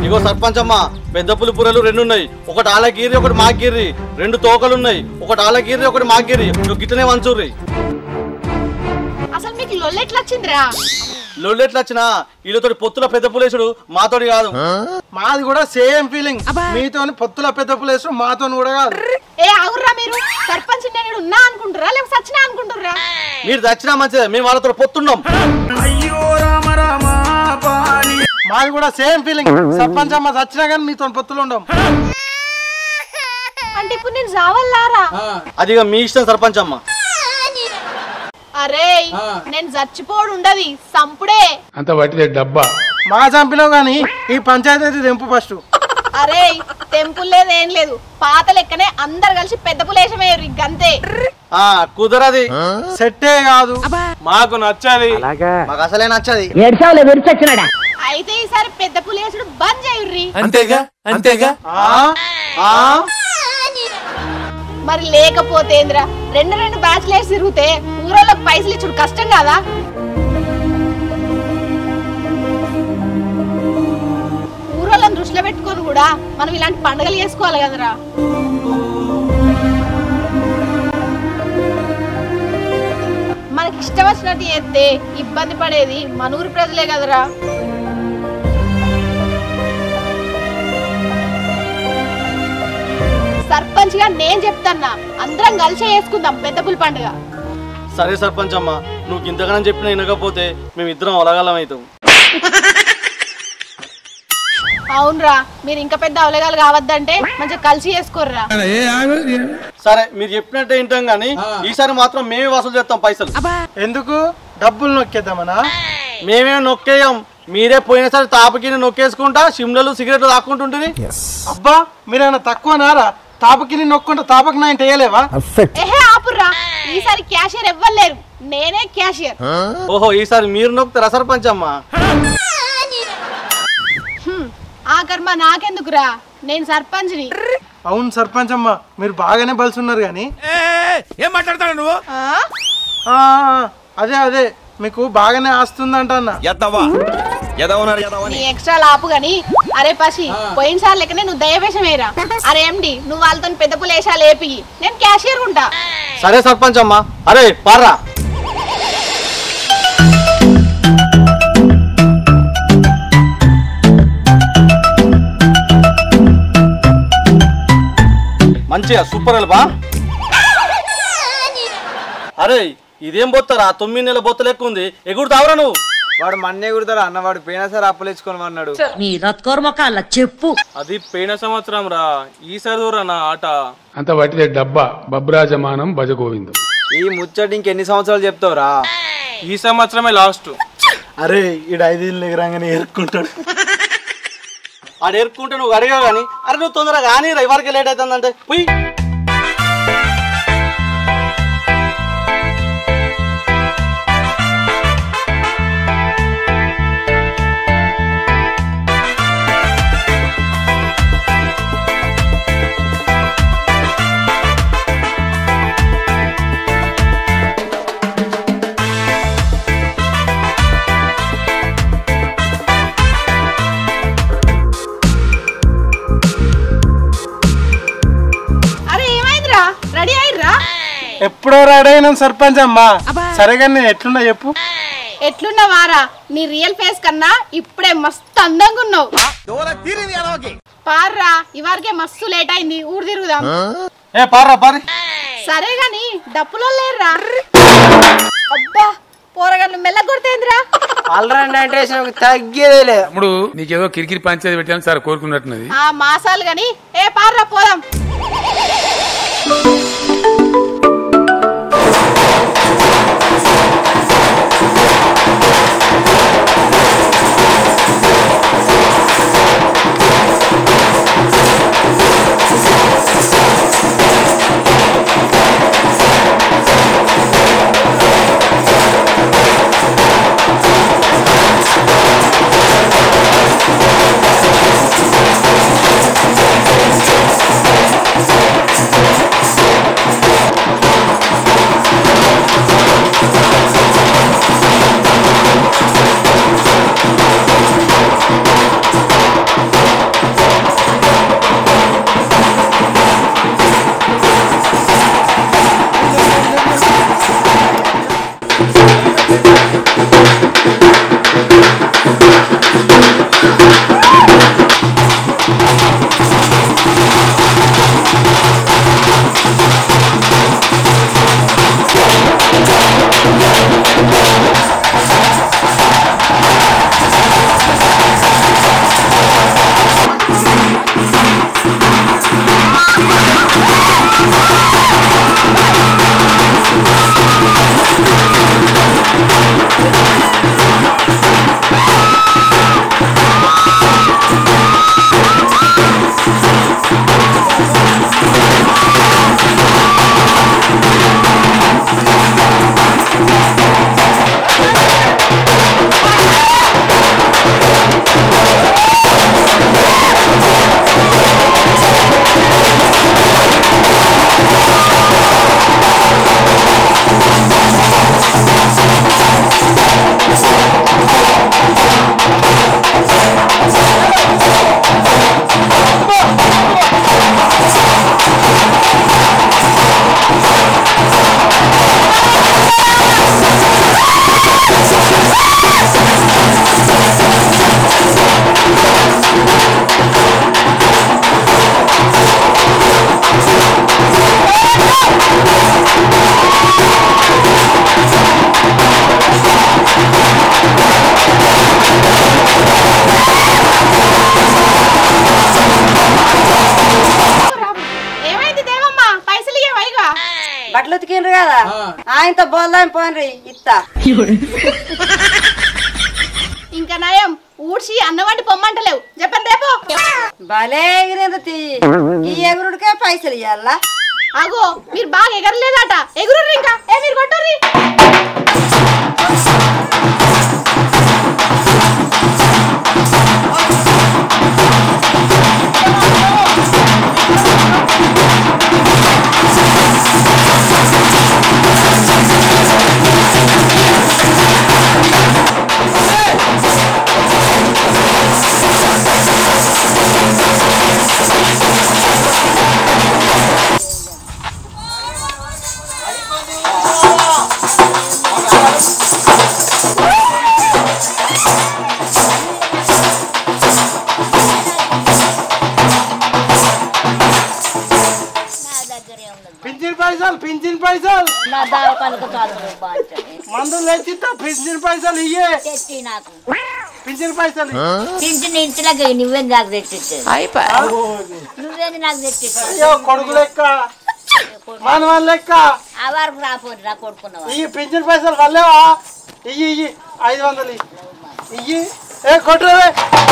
ఇగో సర్పంచ్ అమ్మ పెద్ద పులిపురలు రెండు ఉన్నాయి ఒకటి ఆలగిరి ఒకటి మాగిరి రెండు తోకలు ఉన్నాయి ఒకటి ఆలగిరి ఒకటి మాగిరి నువ్వు గిట్టనే వంచూర్రి అసలు మీకు లొల్లు ఎట్లా వచ్చిందిరా లొల్లెట్లు వచ్చినా వీళ్ళతోటి పొత్తుల పెద్ద పులేసుడు మాతోటి కాదు మాది కూడా సేమ్ ఫీలింగ్ మీతోని పొత్తుల పెద్ద పులేసు మాతోని కూడా కాదు ఏ ఆగుర్రా మీరు సర్పంచ్ నేను ఉన్నా అనుకుంటురా లేకపోతే సచ్చినా అనుకుంటుర్రా మీరు దచ్చినా మంచిదే మేము వాళ్ళతో పొత్తున్నాం మాది కూడా సేమ్ ఫీలింగ్ సర్పంచ్ అమ్మ చచ్చినా కానీ మీతో పొత్తులు ఉండవు అంటే ఇప్పుడు నేను చావల్లారా అదిగా మీ ఇష్టం సర్పంచ్ అమ్మ అరే నేను చచ్చిపోడు ఉండదు సంపుడే అంత పట్టిదే డబ్బా మా చంపినావు కానీ ఈ పంచాయతీ అయితే తెంపు ఫస్ట్ అరే టెంపుల్ లేదు ఏం లేదు పాత లెక్కనే అందరు కలిసి పెద్ద పులేసమయ్యారు గంతే ఆ కుదరది సెట్టే కాదు మాకు నచ్చది మాకు అసలే నచ్చది ఏడ్చావులే విరిచొచ్చినాడా అయితే ఈసారి పెద్ద పులేసుడు బంద్ చేయుర్రి అంతేగా అంతేగా ఆ? ఆ మరి లేకపోతే ఏందిరా రెండు రెండు బ్యాచ్లేసి తిరిగితే ఊరోళ్ళకి పైసలు ఇచ్చుడు కష్టం కాదా ఊరోళ్ళని దృష్టిలో పెట్టుకొని కూడా మనం ఇలాంటి పండుగలు చేసుకోవాలి కదరా మనకి ఇష్టం వచ్చినట్టు చేస్తే ఇబ్బంది పడేది మన ఊరి ప్రజలే కదరా సర్పంచ్ గా నేను చెప్తాన్నా అందరం కలిసి చేసుకుందాం పెద్ద పులి పండుగ సరే సర్పంచ్ అమ్మ నువ్వు ఇంతగానని చెప్పినా వినకపోతే మేము ఇద్దరం అవలగాలం అవుతాం అవునరా మీరు ఇంకా పెద్ద అవలగాలు కావద్దంటే మంచిగా కలిసి చేసుకోర్రా సరే మీరు చెప్పినట్టే వింటాం కానీ ఈసారి మాత్రం మేమే వసూలు చేస్తాం పైసలు ఎందుకు డబ్బులు నొక్కేద్దామనా మేమే నొక్కేయం మీరే పోయినసారి తాపకిని నొక్కేసుకుంటా సిమ్లలు సిగరెట్లు తాక్కుంటుంటుంది అబ్బా మీరైనా తక్కువ నారా తాపకి నొక్కుంటా తాపకి నా ఇంట వేయలేవా ఏహే ఆపుర్రా ఈసారి క్యాషియర్ ఎవ్వలేరు నేనే క్యాషియర్ ఓహో ఈసారి మీరు నొక్కుతారా సర్పంచ్ అమ్మ హ్మ్, ఆ కర్మ నాకెందుకురా నేను సర్పంచ్ని అవును సర్పంచ్ అమ్మ మీరు బాగానే బలుసున్నారు కానీ ఏం మాట్లాడతాడు నువ్వు ఆ? ఆ, అదే అదే మీకు బాగానే ఆస్తుందంట అన్న ఎద్దవా ఎదవన్నారు ఎదవా నీ ఎక్స్ట్రా లాపు గాని అరే పసి పోయినసారి లెక్కనే నువ్వు దయవేషమేరా అరే ఎండి నువ్వు వాళ్ళతో పెద్ద పులేసాలు ఏపి నేను క్యాషియర్ ఉంటా సరే సర్పంచ్ అమ్మ అరే పార్రా మంచిగా సూపర్ బా అరే ఇదేం బొత్తరా తొమ్మిది నెలల బొత్త లెక్క ఉంది ఎగురుతావురా నువ్వు వాడు మన్నే కుడతాడు అన్నవాడు పోయినసారి అప్పులేసుకొని అన్నాడు నీ రత్కోర్ మొక్కల చెప్పు అది పోయిన సంవత్సరం రా ఈసారి దూరా నా ఆట అంత పట్టిదే డబ్బా బబ్రాజమానం భజగోవిందం ఈ ముచ్చటి ఇంకెన్ని సంవత్సరాలు చెప్తావురా ఈ సంవత్సరమే లాస్ట్ అరే ఈడ ఐదు ఇల్లు ఎగరంగానే ఏరుకుంటాడు ఆడు ఎరుక్కుంటే నువ్వు అడిగా కానీ అరే నువ్వు తొందరగా కానీ ఎవరికి లేట్ అవుతుందంటే పోయి అరే ఏమైందిరా రెడీ అయ్యిర్రా ఎప్పుడో రెడైనా సర్పంచ్ అమ్మ సరే కానీ నేను ఎట్లున్నా చెప్పు ఎట్లున్నావారా నీ రియల్ ఫేస్ కన్నా ఇప్పుడే మస్తు అందంగా ఉన్నావు పార్రా ఇవారికే మస్తు లేట్ అయింది ఊరు తిరుగుదాం ఏ పార్రా పారి సరే గాని డప్పులో లేరురా అబ్బా పోరగాళ్ళు మెల్ల కొడితేందిరా ఆల్రౌండ్ అంటే తగ్గేదేలే తమ్ముడు నీకేదో కిరికిరి పంచాయతీ పెట్టాను సార్ కోరుకున్నట్టున్నది ఆ మాసాలు గాని ఏ పార్రా పోదాం ఏమైంది దేవమ్మా పైసలు ఇవ్వైగా బట్టలు ఉతికిండ్రు కదా ఆయనతో బోల్దాం పోన్రి ఇత్తా ఇంకా నయం ఊడ్చి అన్నం వండి పొమ్మంటలేవు చెప్పండి రేపు భలే ఎగిరింది తీ ఈ ఎగురుడికే పైసలు ఇవ్వాలా అగో మీరు బాగా ఎగరలేదట ఎగురు ఇంకా ఏ మీరు కొట్టుర్రి పింఛన్ పైసలు పింఛన్ పైసలు నా దావకానికి చాలు బాగుంటుంది మందులు తెచ్చిస్తా పింఛన్ పైసలు ఇయ్యే తెచ్చి నాకు పింఛన్ పైసలు తింటున్న ఇంటిలోకి నువ్వేం నాకు తెచ్చిచ్చేది నువ్వేది నాకు తెచ్చిచ్చేది అయ్యో కొడుకు లెక్క మానవాళ్ళ లెక్క ఆ వరకు రాపోరు రా కొడుకున్నవా ఇయ్యి పింఛన్ పైసలు వల్లేవా ఇయ్యి ఇయ్యి ఐదు వందలు ఇయ్యి. ఇయ్యి ఏ కొట్టువే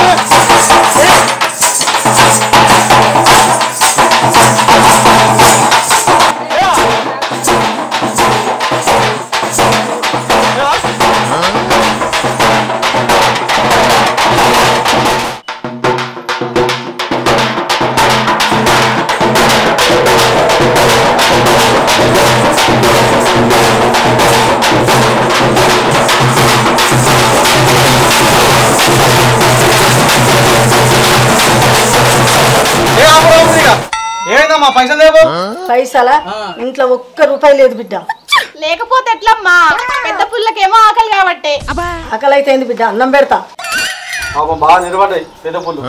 ఏ ఆపరా ఉంది ఇక? ఏమైందమ్మా పైసలు లేవు పైసలా ఇంట్లో ఒక్క రూపాయి లేదు బిడ్డ లేకపోతే ఎట్లమ్మా పెద్ద పుల్లకేమో ఆకలి కాబట్టే ఆకలి అయితే ఏంది బిడ్డ అన్నం పెడతా పాపం బాగా నిలబడ్డాయి పెద్ద పుల్లు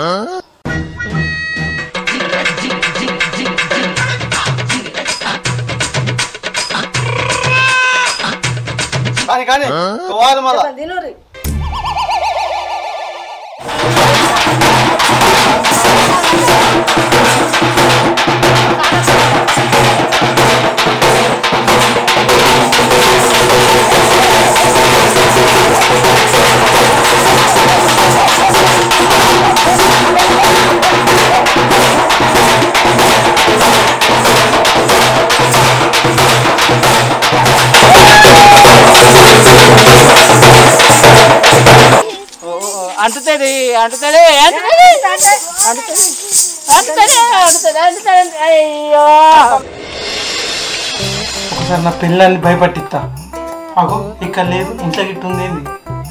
కానీ కానీ పోవాలి మళ్ళా తినురి అంటుతుంది అంటుతుంది అయ్యో ఒకసారి నా పిల్లల్ని భయపట్టిస్తా అగో ఇక్కడ లేదు ఇంట్లో గిట్ట ఉంది ఏంది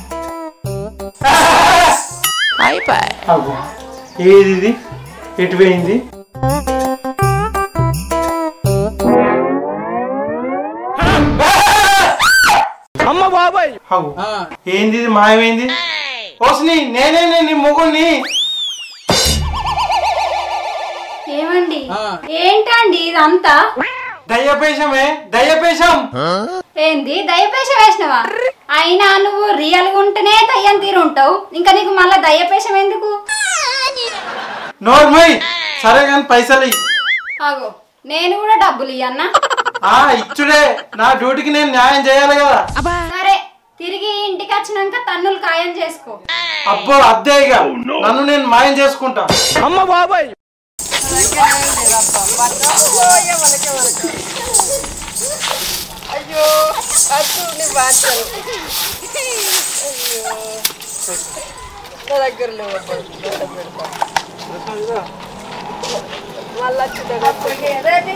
అగో ఏది ఇది ఎటు పోయింది అమ్మ బాబాయ్ అగో ఏంది ఇది మాయమైంది ఓస్ని నేనే నీ మొగుడిని ఏమండి ఏంటండి ఇదంతా దయ్యపేషమే దయ్యపేషం ఏంది దయ్యపేష వేసినవా అయినా నువ్వు రియల్ గా ఉంటేనే దయ్యం తీరు ఉంటావు ఇంకా నీకు మళ్ళా దయ్యపేషం ఎందుకు నోర్మయ్ సరే కానీ పైసలు ఇయ్యి. ఆగో నేను కూడా డబ్బులు ఇయ్యన్నా ఆ ఇచ్చుడే నా డ్యూటీకి నేను న్యాయం చేయాలి కదా సరే తిరిగి ఇంటికి వచ్చినాక తన్నులు ఖాయం చేసుకో అబ్బో అద్దే ఇక నన్ను నేను మాయం చేసుకుంటా అమ్మ బాబాయ్ అయ్యో అచ్చు నీ బాధ్యలు నా దగ్గర లేవు అబ్బా. దండం పెడతా. మళ్ళా వచ్చి దగ్గర పెట్టి, రెడీ?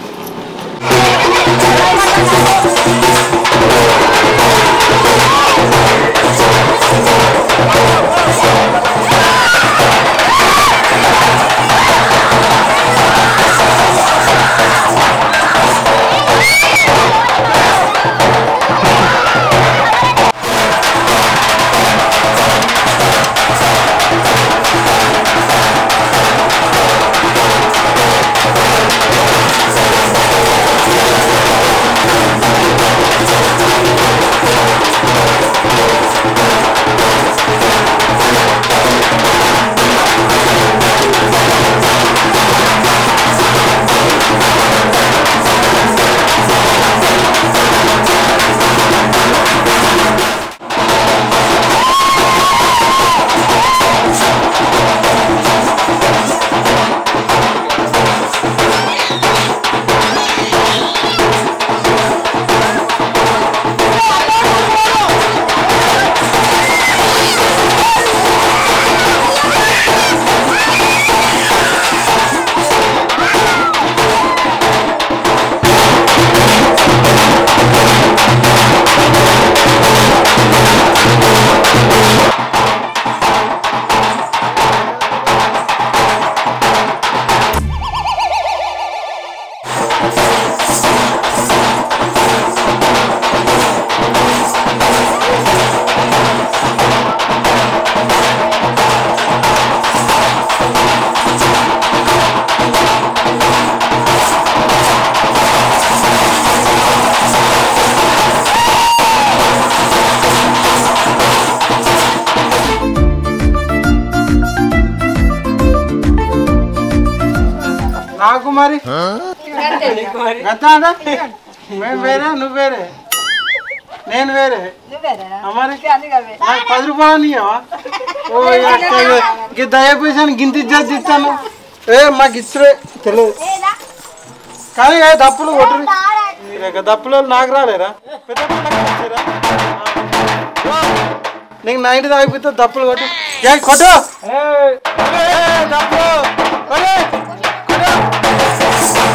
నాకు మరి గత మేము వేరే నువ్వు వేరే నేను వేరే ఆ మరి నాకు పది రూపాయలు ఇయ్యవా ఓ ఇక దయ పైసాను గింత ఇచ్చేది ఇస్తాను ఏ మాకు ఇచ్చుడే తెలియదు కానీ ఏ దప్పులు కొట్టరు ఇక దప్పులు నాకు రాలేరా పెద్ద పిల్లలకు వచ్చారా? ఆ. నీకు నైట్ తాగిపోతే దప్పులు కొట్టు ఏ కొట్టు ఏ, ఏ, దప్పులు కొట్టు. కొట్టు.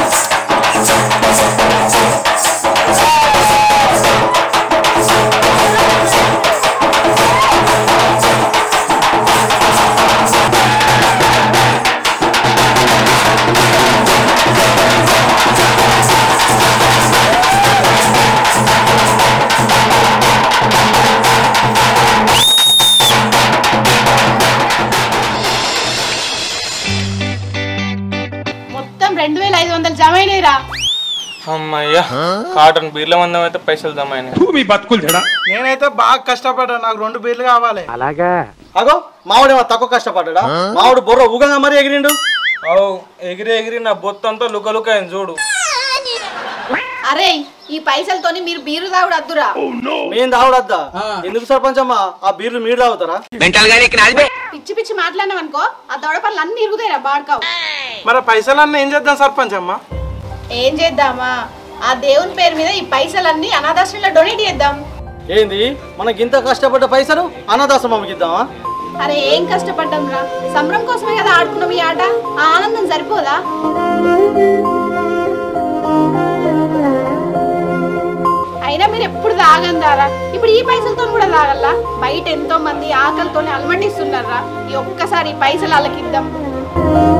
మొత్తం రెండు వేల ఐదు వందలు జమ అయినాయిరా అమ్మయ్యా కాటన్ బీర్ల మందం అయితే పైసలు జమైనాయి మీ బతుకులు చెడా నేనైతే బాగా కష్టపడ్డా నాకు రెండు బీర్లు కావాలి అలాగా అగో మావాడేమో తక్కువ కష్టపడ్డా మావాడు బొర్ర ఊగంగా మరి ఎగిరిండు అవు ఎగిరి ఎగిరి నా బొత్తంతా లుక లుక అయింది చూడు అరే ఈ పైసలతోని మీరు బీరు తాగుడు అద్దురా మేము తాగుడద్దా ఎందుకు సర్పంచ్ అమ్మా ఆ బీర్లు మీరు తాగుతారా పిచ్చి పిచ్చి మాట్లాడినాం అనుకో ఆ దొడ పనులు అన్ని ఇరుగుతాయిరా బాడుకావు మరి ఆ పైసలన్నీ ఏం చేద్దాం సర్పంచ్ అమ్మ ఏం చేద్దామా ఆ దేవుని పేరు మీద ఈ పైసలన్నీ అనాథాశ్రమంలో డొనేట్ చేద్దాం ఏంది మనకి ఇంత కష్టపడ్డ పైసలు అన్నదాశ్రమంకి ఇద్దామా అరే ఏం కష్టపడ్డాం రా సంబరం కోసమే కదా ఆడుకున్నాం ఈ ఆట ఆ ఆనందం సరిపోదా అయినా మీరు ఎప్పుడు తాగందారా ఇప్పుడు ఈ పైసలతో కూడా తాగల్లా బయట ఎంతో మంది ఆకలితోనే అలమటిస్తున్నారా ఈ ఒక్కసారి ఈ పైసలు వాళ్ళకి ఇద్దాం